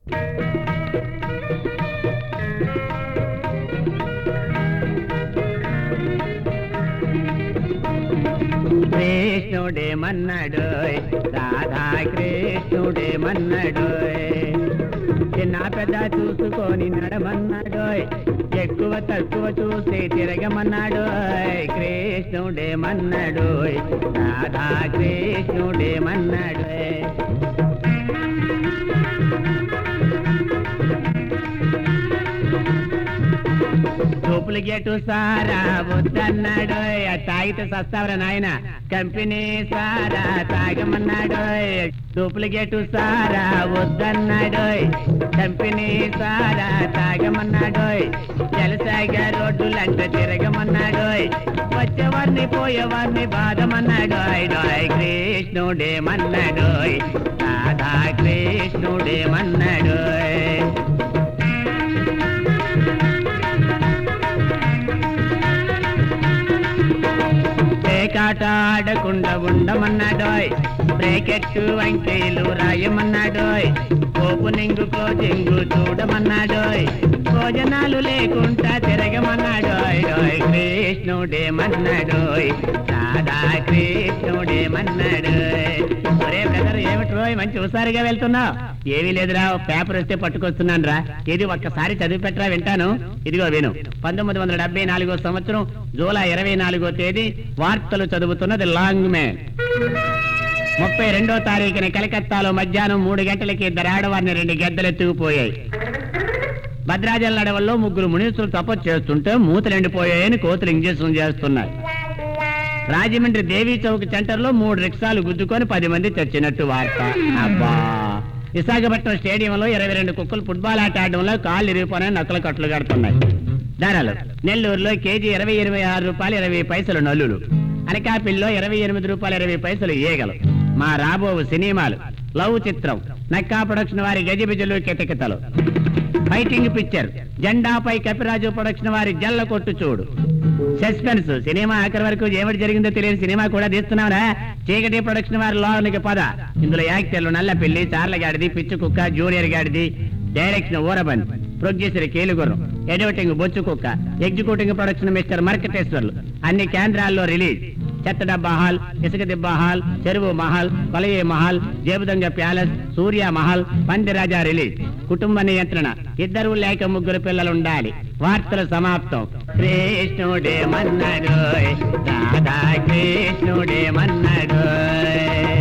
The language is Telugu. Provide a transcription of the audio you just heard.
కృష్ణుడే మన్నడు రాధా కృష్ణుడే మన్నడు చిన్న పెద్ద చూసుకొని నడమన్నాడు ఎక్కువ తక్కువ చూసి తిరగమన్నాడు కృష్ణుడే మన్నడు రాధా కృష్ణుడే మన్నాడు డూప్లికేటు సారా వద్దన్నాడు తాగితే సస్తావరా నాయన కంపెనీ సారా తాగమన్నాడు డూప్లికేటు సారా వద్దన్నాడు కంపెనీ సారా తాగమన్నాడు జలసాగా రోడ్డులంట తిరగమన్నాడు వచ్చేవారిని పోయేవారిని బాధమన్నాడు డోయ్ కృష్ణుడేమన్నాడు రాధా కృష్ణుడేమన్నాడు పేకాట ఆడకుండా ఉండమన్నాడోయ్ బ్రేకెట్టు వంకీలు రాయమన్నాడోయ్ ఓపెనింగ్ క్లోజింగ్ చూడమన్నాడోయ్ భోజనాలు లేకుండా తిరగమన్నాడోయ్ డోయ్ కృష్ణుడేమన్నాడోయ్ రాధా కృష్ణుడేమన్నాడోయ్ ఒరే బ్రదర్ ఏమిటి రోయ్ మంచి హుషారుగా వెళ్తున్నావు ఏమీ లేదురా ఓ పేపర్ వస్తే పట్టుకొస్తున్నాను రా ఇది ఒక్కసారి చదివి పెట్టరా వింటాను ఇదిగో విను పంతొమ్మిది వందల డెబ్బై నాలుగో సంవత్సరం జూలై ఇరవై నాలుగో తేదీ వార్తలు చదువుతున్నది లాంగ్ మ్యాన్ ముప్పై రెండో తారీఖున కలకత్తాలో మధ్యాహ్నం మూడు గంటలకి ఇద్దరు ఆడవారిని రెండు గెద్దలు ఎత్తుకుపోయాయి భద్రాచలం అడవుల్లో ముగ్గురు మునీసులు తపస్సు చేస్తుంటే మూతలు ఎండిపోయాయని కోతులు ఇంజక్షన్ చేస్తున్నాయి రాజమండ్రి దేవీ చౌక్ సెంటర్ లో మూడు రిక్షాలు గుద్దుకొని పది మంది చచ్చినట్టు వార్త అబ్బా విశాఖపట్నం స్టేడియంలో ఇరవై రెండు కుక్కలు ఫుట్బాల్ ఆట ఆడడంలో కాళ్ళు ఇరిగిపోయిన నక్కల కట్లు కడుతున్నాయి ధరలు నెల్లూరులో కేజీ ఇరవై ఇరవై ఆరు రూపాయలు ఇరవై పైసలు నల్లులు అనకాపిల్లో ఇరవై ఎనిమిది రూపాయలు ఇరవై పైసలు ఈగలు మా రాబో సినిమాలు లవ్ చిత్రం నక్కా ప్రొడక్షన్ వారి గజిబిజలు కితకితలు ఫైటింగ్ పిక్చర్ జెండాపై కపిరాజు ప్రొడక్షన్ వారి జల్ల కొట్టు చూడు సస్పెన్స్ సినిమా ఆఖరి వరకు ఏమిటి జరిగిందో తెలియని సినిమా కూడా తీస్తున్నావురా చీకటి ప్రొడక్షన్ వారి లోనికి పద ఇందులో యాక్టర్లు నల్ల పెళ్లి చార్ల గాడిది పిచ్చు కుక్క జూనియర్ గాడిది డైరెక్షన్ ఊరబంద్ ప్రొడ్యూసర్ కేలుగుర్రం ఎడిటింగ్ బొచ్చు కుక్క ఎగ్జిక్యూటింగ్ ప్రొడక్షన్ మిస్టర్ మార్కెటేశ్వర్లు అన్ని కేంద్రాల్లో రిలీజ్ చెత్త డబ్బా హాల్ ఇసుక దిబ్బా హాల్ చెరువు మహల్ కొలయే మహల్ జేబుదంగ ప్యాలెస్ సూర్య మహల్ పందిరాజా రిలీజ్ కుటుంబ నియంత్రణ ఇద్దరు లేక ముగ్గురు పిల్లలు ఉండాలి వార్తలు సమాప్తం కృష్ణుడే మన్నాడు రాధా కృష్ణుడే మన్నాడు